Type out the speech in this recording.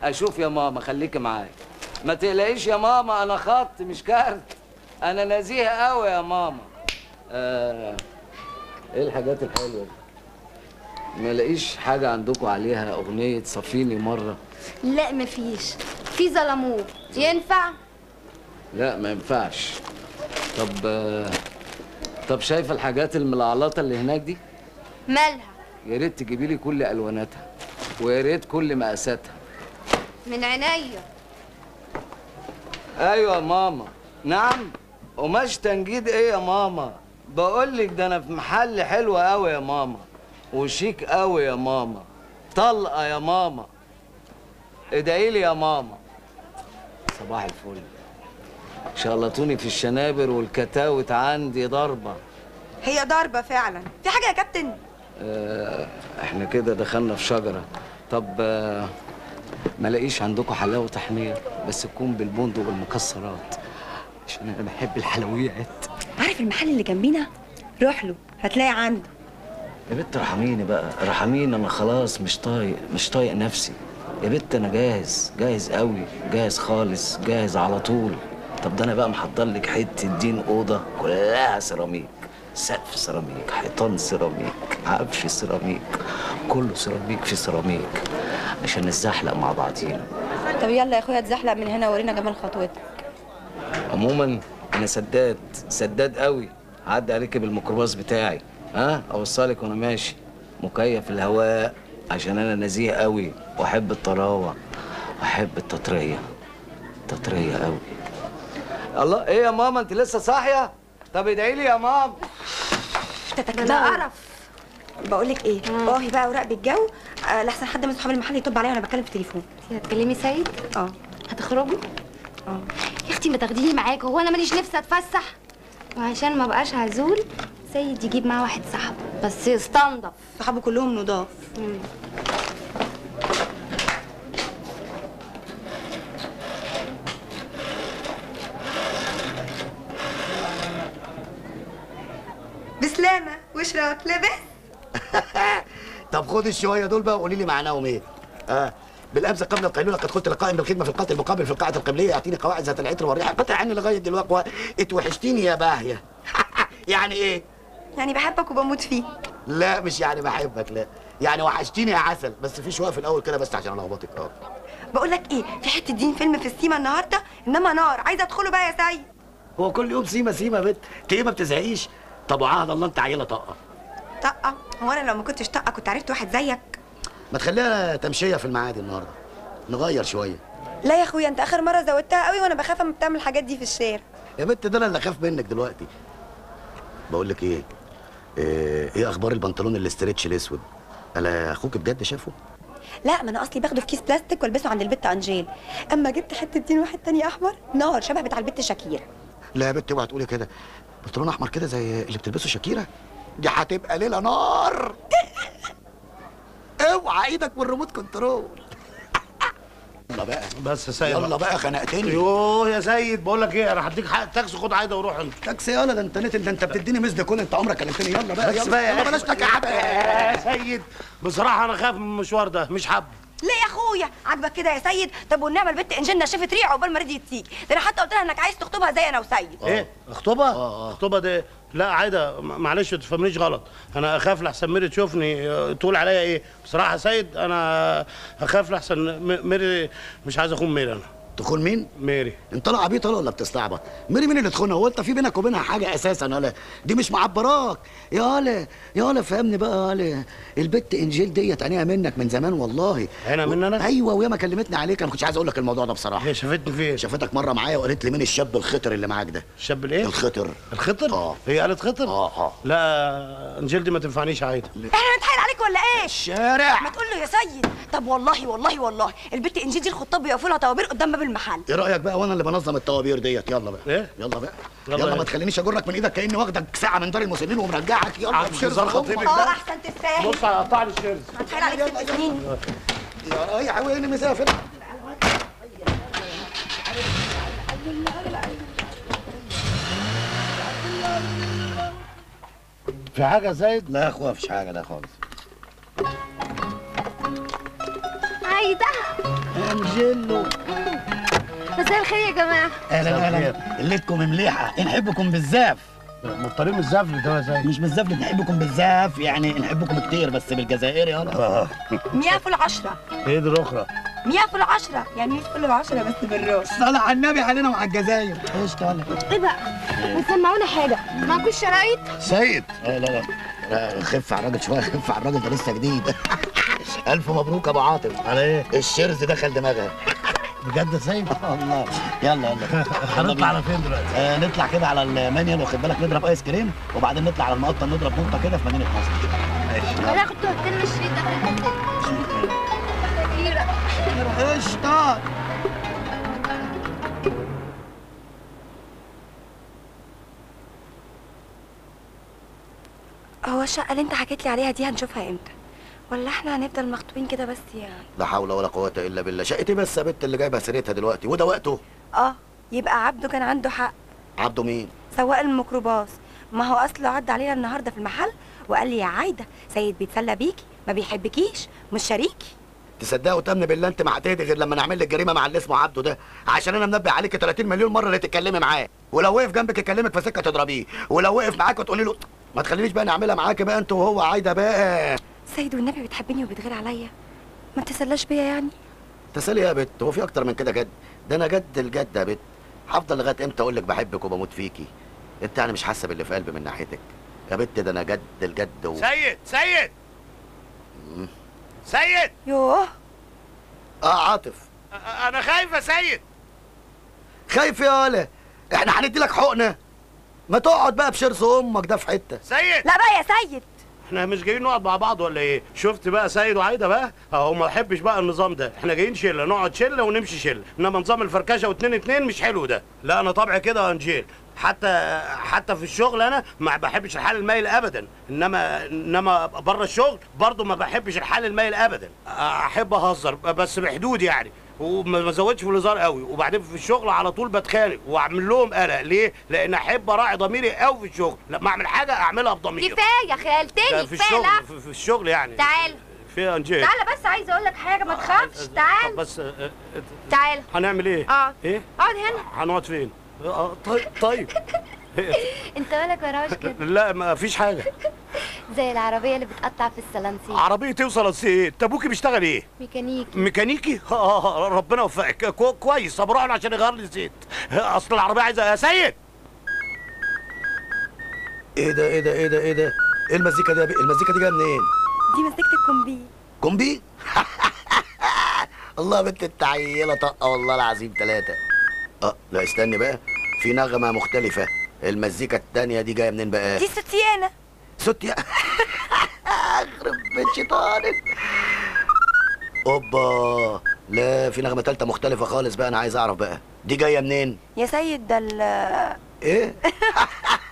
اشوف يا ماما خليكي معايا ما تقلقيش يا ماما انا خط مش كارت انا نزيه قوي يا ماما آه. ايه الحاجات الحلوه دي ما لاقيش حاجه عندكم عليها اغنيه صفيني مره لا مفيش في زلموه ينفع لا ما ينفعش طب آه، طب شايفه الحاجات الملعلطه اللي هناك دي مالها يا ريت تجيبي لي كل الواناتها ويا ريت كل مقاساتها من عينيا ايوه يا ماما نعم قماش تنجيد ايه يا ماما بقول لك ده انا في محل حلو قوي يا ماما وشيك قوي يا ماما طلقه يا ماما ادعي لي يا ماما صباح الفل شلطوني في الشنابر والكتاوت عندي ضربه هي ضربة فعلا في حاجة يا كابتن آه، احنا كده دخلنا في شجره طب آه، ما لاقيش عندكم حلاوه طحينيه بس تكون بالبندق والمكسرات عشان انا بحب الحلويات عارف المحل اللي جنبينا روح له هتلاقي عنده يا بنت ارحميني بقى ارحميني انا خلاص مش طايق مش طايق نفسي يا بنت انا جاهز جاهز قوي جاهز خالص جاهز على طول طب ده انا بقى محضر لك حته دين اوضه كلها سيراميك سقف سيراميك حيطان سيراميك عفش سيراميك كله سيراميك في سيراميك عشان نتزحلق مع بعضينا طب يلا يا اخويا اتزحلق من هنا ورينا جمال خطوتك عموما انا سداد سداد قوي عدي عليك بالميكروباص بتاعي ها اوصلك وانا ماشي مكيف الهواء عشان انا نزيه قوي واحب الطراوه واحب التطريه تطريه قوي الله ايه يا ماما انت لسه صاحيه طب ادعي لي يا ماما ده قرف بقول لك ايه اهي بقى وراقب الجو آه لحسن حد من صحاب المحل يطب عليا وانا بتكلم في التليفون هتكلمي سيد اه هتخرجوا اه يا اختي ما تاخديني معاك هو انا ماليش نفسي اتفسح وعشان ما بقاش عزول سيد يجيب معاه واحد صاحبه بس يستنضف صحابه كلهم نضاف بسلامة وشراك لابس طب خد الشويه دول بقى وقولي لي معناهم ايه اه بالامس قبل القيلوله قد قلت لقائم بالخدمه في القتل المقابل في القاعه القبليه يعطيني قواعد ذات العطر والريحه قطع عني لغايه دلوقتي اتوحشتيني يا باهيه يعني ايه يعني بحبك وبموت فيك لا مش يعني بحبك لا يعني وحشتيني يا عسل بس في شويه في الاول كده بس عشان الخبطك اه بقول لك ايه في حته دين فيلم في السيما النهارده انما نار عايزه ادخله بقى يا سيد هو كل يوم سيما سيما بنت انت ايه ما بتزهقيش طب وعهد الله انت عيله طاقه طقه هو انا لو ما كنتش طقه كنت عرفت واحد زيك ما تخليها تمشيه في المعادي النهارده نغير شويه لا يا اخويا انت اخر مره زودتها قوي وانا بخاف اما بتعمل الحاجات دي في الشارع يا بنت ده انا اللي اخاف منك دلوقتي بقول لك ايه ايه إيه اخبار البنطلون الاسترتش الاسود انا اخوك بجد شافه لا ما انا اصلي باخده في كيس بلاستيك والبسه عند البت انجيل اما جبت حته دين واحد تاني احمر نار شبه بتاع البت شاكير لا يا بنت اوعي تقولي كده بنطلون احمر كده زي اللي بتلبسه شاكيرا دي هتبقى ليله نار اوعى ايدك والريموت كنترول يلا بقى بس يا سيد يلا بقى خنقتني يوه يا سيد بقول لك ايه انا هديك حق تاكسي خد عايده وروح انت تاكسي يلا ده انت نت ده انت بتديني مزد كل انت عمرك كلمتني يلا بقى بس يلا, بقى يا يلا أخي. بلاش تكعب يا سيد بصراحه انا خايف من المشوار ده مش حابه ليه يا اخويا عاجبك كده يا سيد طب والنعمه البت انجيل شافت ريح عقبال ما رضيت تيجي ده انا حتى قلت لها انك عايز تخطبها زي انا وسيد ايه اخطبها آه، آه. اخطبها دي لا عايده م- معلش ما تفهمنيش غلط انا اخاف لحسن ميري تشوفني آه، تقول عليا ايه بصراحه يا سيد انا اخاف لحسن م- ميري مش عايز اخون ميري انا تخون مين؟ ميري انت لا عبيط ولا بتستعبط مين مين اللي تخونها هو انت في بينك وبينها حاجه اساسا ولا دي مش معبراك يا ولا يا ولا فهمني بقى يا ولا البت انجيل ديت عينيها منك من زمان والله عينها مني أنا؟ ايوه وهي ما كلمتني عليك انا ما كنتش عايز اقول لك الموضوع ده بصراحه هي شافتني فين شافتك مره معايا وقالت لي مين الشاب الخطر اللي معاك ده الشاب الايه الخطر الخطر اه. هي قالت خطر اه اه لا انجيل دي ما تنفعنيش عايده احنا نتحايل عليك ولا ايه الشارع ما تقول له يا سيد طب والله والله والله البت انجيل دي الخطاب بيقفوا لها طوابير قدام باب المحل ايه رايك بقى وانا اللي بنظم الطوابير ديت يلا بقى ايه؟ يلا بقى يلا يلا, ايه؟ ما تخلينيش اجرك من ايدك كاني واخدك ساعه من دار المسنين ومرجعك يلا عارف بشير انتظار صغير. خطيبك اه ده احسن تستاهل بص هيقطع لي الشيرز هتحايل عليك ست سنين يا يا عويني مسافر في حاجه يا سيد لا يا اخويا مفيش حاجه لا خالص عايده انجيلو مساء الخير يا جماعه اهلا اهلا ليلتكم مليحه نحبكم بالزاف مضطرين من الزفل ده يا سيد مش بالزاف نحبكم بالزاف يعني نحبكم كتير بس بالجزائري يلا مية في العشرة ايه دي الاخرى مية في العشرة يعني مش كل العشرة بس بالروس صلى على النبي علينا مع الجزائر ايش طالع ايه بقى وتسمعونا حاجه معكوش شرايط سيد لا لا لا خف على الراجل شويه خف على الراجل ده لسه جديد الف مبروك يا ابو عاطف على ايه الشرز دخل دماغها بجد يا سيد الله يلا يلا هنطلع على فين دلوقتي آه نطلع كده على المانيال واخد بالك نضرب ايس كريم وبعدين نطلع على المقطه نضرب نقطه كده في مدينه نصر انا كنت قلت لنا الشريط ده في الكاسيت كتيرة قشطه هو الشقة اللي انت حكيت لي عليها دي هنشوفها امتى ولا احنا هنفضل مخطوبين كده بس يعني لا حول ولا قوه الا بالله شقتي بس يا بت اللي جايبه سيرتها دلوقتي وده وقته اه يبقى عبده كان عنده حق عبده مين سواق الميكروباص ما هو اصله عدى علينا النهارده في المحل وقال لي يا عايده سيد بيتسلى بيكي ما بيحبكيش مش شريكي تصدقوا وتامن بالله انت ما هتهدي غير لما نعمل لك جريمه مع اللي اسمه عبده ده عشان انا منبه عليك 30 مليون مره اللي تتكلمي معاه ولو وقف جنبك يكلمك في سكه تضربيه ولو وقف معاك وتقولي له ما تخلينيش بقى نعملها معاك بقى انت وهو عايده بقى سيد والنبي بتحبني وبتغير عليا ما تسلاش بيا يعني تسالي يا بت هو في اكتر من كده جد ده انا جد الجد يا بت هفضل لغايه امتى اقول لك بحبك وبموت فيكي انت يعني مش حاسه باللي في قلبي من ناحيتك يا بت ده انا جد الجد و... سيد سيد سيد يوه اه عاطف أ- انا خايف يا سيد خايف يا ولا احنا هندي لك حقنه ما تقعد بقى بشرس امك ده في حته سيد لا بقى يا سيد احنا مش جايين نقعد مع بعض ولا ايه شفت بقى سيد وعايده بقى اهو ما بحبش بقى النظام ده احنا جايين شله نقعد شله ونمشي شله انما نظام الفركشه واتنين اتنين مش حلو ده لا انا طبعي كده يا انجيل حتى حتى في الشغل انا ما بحبش الحال المايل ابدا انما انما بره الشغل برضه ما بحبش الحال المايل ابدا احب اهزر بس بحدود يعني وما ما ازودش في الهزار قوي وبعدين في الشغل على طول بتخانق واعمل لهم قلق ليه لان احب اراعي ضميري قوي في الشغل لما اعمل حاجه اعملها بضمير كفايه ده خيالتني في كفايه الشغل لا في, في الشغل يعني تعال في يا انجيل تعالى بس عايزه اقول لك حاجه ما تخافش طب تعال بس آه، آه، تعال هنعمل ايه؟ اقعد ايه؟ اقعد هنا هنقعد فين؟ آه، طيب طيب انت مالك وراش كده لا ما فيش حاجه زي العربيه اللي بتقطع في السلانسير عربيه توصل قد ايه؟ انت ابوكي بيشتغل ايه؟ ميكانيكي ميكانيكي؟ آه، ربنا يوفقك كو- كويس طب روح له عشان يغير لي زيت اصل العربيه عايزه يا سيد ايه ده ايه ده ايه ده ايه ده ايه المزيكا دي يا بي- المزيكا دي جايه منين دي مزيكة الكومبي كومبي الله يا بنت التعيله طقه والله العظيم ثلاثه اه لا استني بقى في نغمه مختلفه المزيكا التانية دي جايه منين بقى دي ستيانة ست يا اخرب بيت شيطانك اوبا لا في نغمه ثالثه مختلفه خالص بقى انا عايز اعرف بقى دي جايه منين يا سيد ده ال ايه